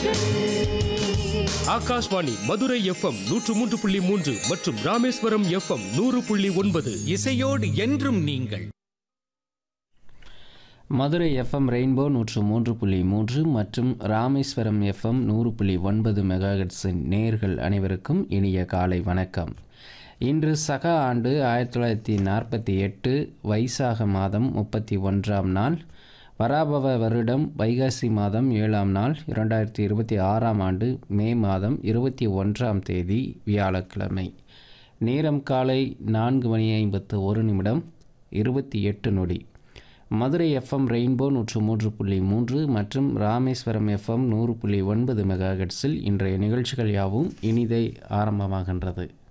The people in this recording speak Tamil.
ஆகாஷ்வாணி மதுரை எஃப்எம் நூற்று மூன்று புள்ளி மூன்று மற்றும் ராமேஸ்வரம் எஃப்எம் நூறு புள்ளி ஒன்பது இசையோடு என்றும் நீங்கள் மதுரை எஃப்எம் ரெயின்போ நூற்று மூன்று புள்ளி மூன்று மற்றும் ராமேஸ்வரம் எஃப்எம் நூறு புள்ளி ஒன்பது மெகாஹெட்ஸின் நேர்கள் அனைவருக்கும் இனிய காலை வணக்கம் இன்று சக ஆண்டு ஆயிரத்தி தொள்ளாயிரத்தி நாற்பத்தி எட்டு வைசாக மாதம் முப்பத்தி ஒன்றாம் நாள் வராபவ வருடம் வைகாசி மாதம் ஏழாம் நாள் இரண்டாயிரத்தி இருபத்தி ஆறாம் ஆண்டு மே மாதம் இருபத்தி ஒன்றாம் தேதி வியாழக்கிழமை நேரம் காலை நான்கு மணி ஐம்பத்து ஒரு நிமிடம் இருபத்தி எட்டு நொடி மதுரை எஃப்எம் ரெயின்போ நூற்று மூன்று புள்ளி மூன்று மற்றும் ராமேஸ்வரம் எஃப்எம் நூறு புள்ளி ஒன்பது மெகாஹெட்ஸில் இன்றைய நிகழ்ச்சிகள் யாவும் இனிதை ஆரம்பமாகின்றது